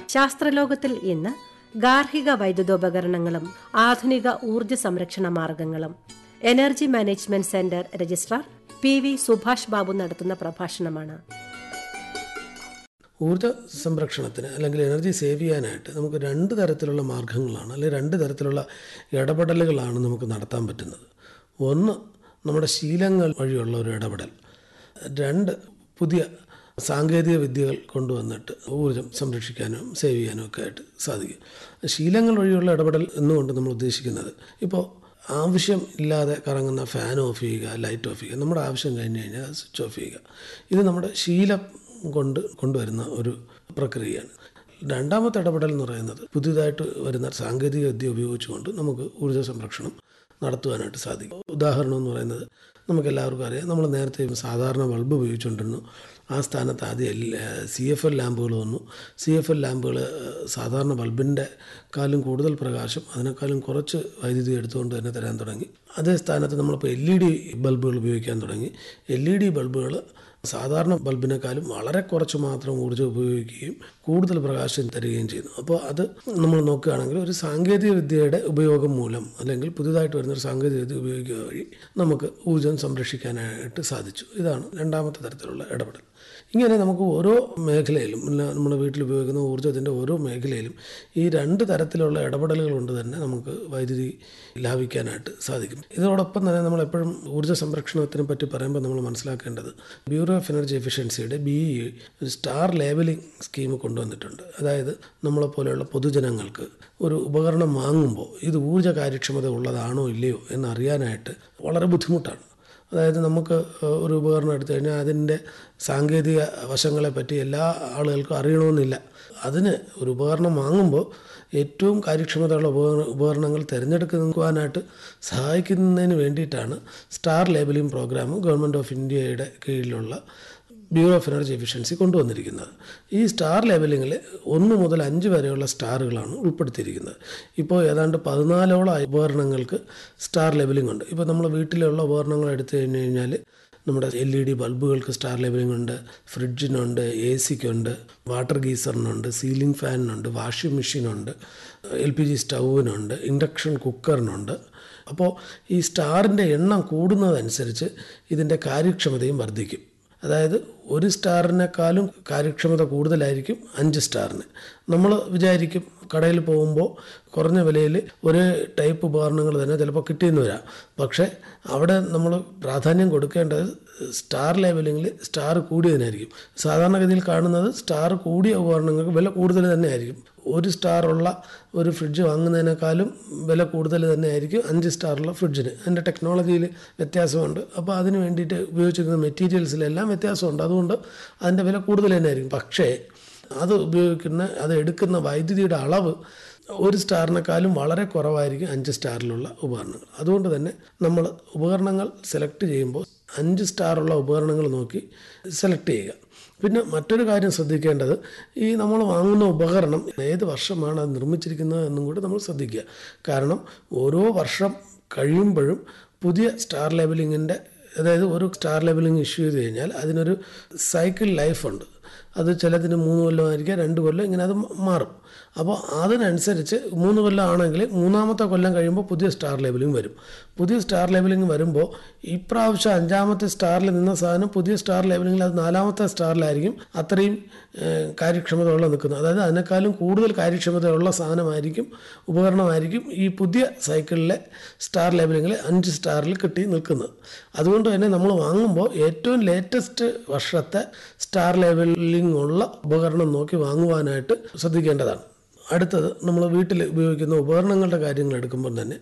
ശാസ്ത്രലോകത്തിൽ ഇന്ന് ഗാർഹിക വൈദ്യുതോപകരണങ്ങളും ആധുനിക ഊർജ്ജ സംരക്ഷണ മാർഗങ്ങളും energy management centre registrar P V Subhash Babu നടത്തുന്ന പ്രഭാഷണമാണ് ഊർജ്ജ സംരക്ഷണത്തിന് അല്ലെങ്കിൽ എനർജി സേവ് ചെയ്യാനായിട്ട് നമുക്ക് രണ്ട് തരത്തിലുള്ള മാർഗങ്ങളാണ് അല്ലെങ്കിൽ രണ്ട് തരത്തിലുള്ള ഇടപെടലുകളാണ് നമുക്ക് നടത്താൻ പറ്റുന്നത് ഒന്ന് നമ്മുടെ ശീലങ്ങൾ വഴിയുള്ള ഒരു ഇടപെടൽ രണ്ട് പുതിയ സാങ്കേതിക വിദ്യകൾ കൊണ്ടുവന്നിട്ട് ഊർജ്ജം സംരക്ഷിക്കാനും സേവ് ചെയ്യാനും ഒക്കെ ആയിട്ട് സാധിക്കും ശീലങ്ങൾ വഴിയുള്ള ഇടപെടൽ എന്നുകൊണ്ട് നമ്മൾ ഉദ്ദേശിക്കുന്നത് ഇപ്പോൾ ആവശ്യം ഇല്ലാതെ കറങ്ങുന്ന ഫാൻ ഓഫ് ചെയ്യുക ലൈറ്റ് ഓഫ് ചെയ്യുക നമ്മുടെ ആവശ്യം കഴിഞ്ഞ് കഴിഞ്ഞാൽ അത് സ്വിച്ച് ഓഫ് ചെയ്യുക ഇത് നമ്മുടെ ശീലം കൊണ്ട് കൊണ്ടുവരുന്ന ഒരു പ്രക്രിയയാണ് രണ്ടാമത്തെ ഇടപെടൽ എന്ന് പറയുന്നത് പുതിയതായിട്ട് വരുന്ന സാങ്കേതിക വിദ്യ ഉപയോഗിച്ചുകൊണ്ട് നമുക്ക് ഊർജ്ജ സംരക്ഷണം നടത്തുവാനായിട്ട് സാധിക്കും ഉദാഹരണം എന്ന് പറയുന്നത് നമുക്ക് എല്ലാവർക്കും അറിയാം നമ്മൾ നേരത്തെ സാധാരണ ബൾബ് ഉപയോഗിച്ചുകൊണ്ടിരുന്നു ആ സ്ഥാനത്ത് ആദ്യം സി എഫ് എൽ ലാമ്പുകൾ വന്നു സി എഫ് എൽ ലാമ്പുകൾ സാധാരണ ബൾബിൻ്റെ കാലും കൂടുതൽ പ്രകാശം അതിനേക്കാളും കുറച്ച് വൈദ്യുതി എടുത്തുകൊണ്ട് തന്നെ തരാൻ തുടങ്ങി അതേ സ്ഥാനത്ത് നമ്മളിപ്പോൾ എൽ ഇ ഡി ബൾബുകൾ ഉപയോഗിക്കാൻ തുടങ്ങി എൽ ഇ ഡി ബൾബുകൾ സാധാരണ ബൾബിനേക്കാളും വളരെ കുറച്ച് മാത്രം ഊർജ്ജം ഉപയോഗിക്കുകയും കൂടുതൽ പ്രകാശം തരികയും ചെയ്യുന്നു അപ്പോൾ അത് നമ്മൾ നോക്കുകയാണെങ്കിൽ ഒരു സാങ്കേതിക വിദ്യയുടെ ഉപയോഗം മൂലം അല്ലെങ്കിൽ പുതിയതായിട്ട് വരുന്ന ഒരു സാങ്കേതിക വിദ്യ ഉപയോഗിക്കുക വഴി നമുക്ക് ഊർജ്ജം സംരക്ഷിക്കാനായിട്ട് സാധിച്ചു ഇതാണ് രണ്ടാമത്തെ തരത്തിലുള്ള ഇടപെടൽ ഇങ്ങനെ നമുക്ക് ഓരോ മേഖലയിലും ഇല്ല നമ്മുടെ വീട്ടിൽ ഉപയോഗിക്കുന്ന ഊർജ്ജത്തിൻ്റെ ഓരോ മേഖലയിലും ഈ രണ്ട് തരത്തിലുള്ള ഇടപെടലുകൾ കൊണ്ട് തന്നെ നമുക്ക് വൈദ്യുതി ലാഭിക്കാനായിട്ട് സാധിക്കും ഇതോടൊപ്പം തന്നെ നമ്മൾ എപ്പോഴും ഊർജ്ജ സംരക്ഷണത്തിനെ പറ്റി പറയുമ്പോൾ നമ്മൾ മനസ്സിലാക്കേണ്ടത് ബ്യൂറോ ഓഫ് എനർജി എഫിഷ്യൻസിയുടെ ബി ഇ ഒരു സ്റ്റാർ ലേബലിംഗ് സ്കീം കൊണ്ടുവന്നിട്ടുണ്ട് അതായത് നമ്മളെ പോലെയുള്ള പൊതുജനങ്ങൾക്ക് ഒരു ഉപകരണം വാങ്ങുമ്പോൾ ഇത് ഊർജ്ജ കാര്യക്ഷമത ഉള്ളതാണോ ഇല്ലയോ എന്നറിയാനായിട്ട് വളരെ ബുദ്ധിമുട്ടാണ് അതായത് നമുക്ക് ഒരു ഉപകരണം എടുത്തു കഴിഞ്ഞാൽ അതിൻ്റെ സാങ്കേതിക വശങ്ങളെ പറ്റി എല്ലാ ആളുകൾക്കും അറിയണമെന്നില്ല അതിന് ഒരു ഉപകരണം വാങ്ങുമ്പോൾ ഏറ്റവും കാര്യക്ഷമതയുള്ള ഉപകരണ ഉപകരണങ്ങൾ തിരഞ്ഞെടുക്കുവാനായിട്ട് സഹായിക്കുന്നതിന് വേണ്ടിയിട്ടാണ് star labelling programme government of ഇന്ത്യയുടെ കീഴിലുള്ള ബ്യൂറോ ഓഫ് എനർജി എഫിഷ്യൻസി കൊണ്ടുവന്നിരിക്കുന്നത് ഈ സ്റ്റാർ ലെവലിങ്ങിൽ ഒന്ന് മുതൽ അഞ്ച് വരെയുള്ള സ്റ്റാറുകളാണ് ഉൾപ്പെടുത്തിയിരിക്കുന്നത് ഇപ്പോൾ ഏതാണ്ട് പതിനാലോളം ഉപകരണങ്ങൾക്ക് സ്റ്റാർ ലെവലിംഗ് ഉണ്ട് ഇപ്പോൾ നമ്മൾ വീട്ടിലുള്ള ഉപകരണങ്ങൾ എടുത്തു കഴിഞ്ഞ് കഴിഞ്ഞാൽ നമ്മുടെ എൽ ഇ ഡി ബൾബുകൾക്ക് സ്റ്റാർ ലെവലിംഗ് ഉണ്ട് ഫ്രിഡ്ജിനുണ്ട് എ സിക്കുണ്ട് വാട്ടർ ഗീസറിനുണ്ട് സീലിംഗ് ഫാനിനുണ്ട് വാഷിംഗ് മെഷീനുണ്ട് എൽ പി ജി സ്റ്റൗവിനുണ്ട് ഇൻഡക്ഷൻ കുക്കറിനുണ്ട് അപ്പോൾ ഈ സ്റ്റാറിൻ്റെ എണ്ണം കൂടുന്നതനുസരിച്ച് ഇതിൻ്റെ കാര്യക്ഷമതയും വർദ്ധിക്കും അതായത് ഒരു സ്റ്റാറിനേക്കാളും കാര്യക്ഷമത കൂടുതലായിരിക്കും അഞ്ച് സ്റ്റാറിന് നമ്മൾ വിചാരിക്കും കടയിൽ പോകുമ്പോൾ കുറഞ്ഞ വിലയിൽ ഒരു ടൈപ്പ് ഉപകരണങ്ങൾ തന്നെ ചിലപ്പോൾ കിട്ടിയെന്ന് വരാം പക്ഷേ അവിടെ നമ്മൾ പ്രാധാന്യം കൊടുക്കേണ്ടത് സ്റ്റാർ ലെവലിങ്ങിൽ സ്റ്റാർ കൂടിയതിനായിരിക്കും സാധാരണഗതിയിൽ കാണുന്നത് സ്റ്റാർ കൂടിയ ഉപകരണങ്ങൾക്ക് വില കൂടുതൽ തന്നെ ആയിരിക്കും ഒരു സ്റ്റാറുള്ള ഒരു ഫ്രിഡ്ജ് വാങ്ങുന്നതിനേക്കാളും വില കൂടുതൽ തന്നെ ആയിരിക്കും അഞ്ച് സ്റ്റാറുള്ള ഫ്രിഡ്ജിന് അതിൻ്റെ ടെക്നോളജിയിൽ വ്യത്യാസമുണ്ട് അപ്പോൾ അതിന് വേണ്ടിയിട്ട് ഉപയോഗിച്ചിരിക്കുന്ന മെറ്റീരിയൽസിലെല്ലാം വ്യത്യാസമുണ്ട് അതുകൊണ്ട് അതിൻ്റെ വില കൂടുതൽ തന്നെ ആയിരിക്കും പക്ഷേ അത് ഉപയോഗിക്കുന്ന അത് എടുക്കുന്ന വൈദ്യുതിയുടെ അളവ് ഒരു സ്റ്റാറിനേക്കാളും വളരെ കുറവായിരിക്കും അഞ്ച് സ്റ്റാറിലുള്ള ഉപകരണങ്ങൾ അതുകൊണ്ട് തന്നെ നമ്മൾ ഉപകരണങ്ങൾ സെലക്ട് ചെയ്യുമ്പോൾ അഞ്ച് സ്റ്റാറുള്ള ഉപകരണങ്ങൾ നോക്കി സെലക്ട് ചെയ്യുക പിന്നെ മറ്റൊരു കാര്യം ശ്രദ്ധിക്കേണ്ടത് ഈ നമ്മൾ വാങ്ങുന്ന ഉപകരണം ഏത് വർഷമാണ് അത് നിർമ്മിച്ചിരിക്കുന്നത് എന്നും കൂടി നമ്മൾ ശ്രദ്ധിക്കുക കാരണം ഓരോ വർഷം കഴിയുമ്പോഴും പുതിയ സ്റ്റാർ ലെവലിങ്ങിൻ്റെ അതായത് ഒരു സ്റ്റാർ ലെവലിംഗ് ഇഷ്യൂ ചെയ്ത് കഴിഞ്ഞാൽ അതിനൊരു സൈക്കിൾ ലൈഫ് ഉണ്ട് അത് ചിലതിന് മൂന്ന് കൊല്ലമായിരിക്കാം രണ്ട് കൊല്ലം ഇങ്ങനെ അത് മാറും അപ്പോൾ അതിനനുസരിച്ച് മൂന്ന് കൊല്ലം ആണെങ്കിൽ മൂന്നാമത്തെ കൊല്ലം കഴിയുമ്പോൾ പുതിയ സ്റ്റാർ ലെവലിംഗ് വരും പുതിയ സ്റ്റാർ ലെവലിംഗ് വരുമ്പോൾ ഇപ്രാവശ്യം അഞ്ചാമത്തെ സ്റ്റാറിൽ നിന്ന സാധനം പുതിയ സ്റ്റാർ ലെവലിംഗിൽ അത് നാലാമത്തെ സ്റ്റാറിലായിരിക്കും അത്രയും കാര്യക്ഷമതയുള്ള നിൽക്കുന്നത് അതായത് അതിനേക്കാളും കൂടുതൽ കാര്യക്ഷമതയുള്ള സാധനമായിരിക്കും ഉപകരണമായിരിക്കും ഈ പുതിയ സൈക്കിളിലെ സ്റ്റാർ ലെവലിങ്ങിൽ അഞ്ച് സ്റ്റാറിൽ കിട്ടി നിൽക്കുന്നത് അതുകൊണ്ട് തന്നെ നമ്മൾ വാങ്ങുമ്പോൾ ഏറ്റവും ലേറ്റസ്റ്റ് വർഷത്തെ സ്റ്റാർ ലെവലിംഗ് ഉള്ള ഉപകരണം നോക്കി വാങ്ങുവാനായിട്ട് ശ്രദ്ധിക്കേണ്ടതാണ് അടുത്തത് നമ്മൾ വീട്ടിൽ ഉപയോഗിക്കുന്ന ഉപകരണങ്ങളുടെ കാര്യങ്ങൾ എടുക്കുമ്പോൾ തന്നെ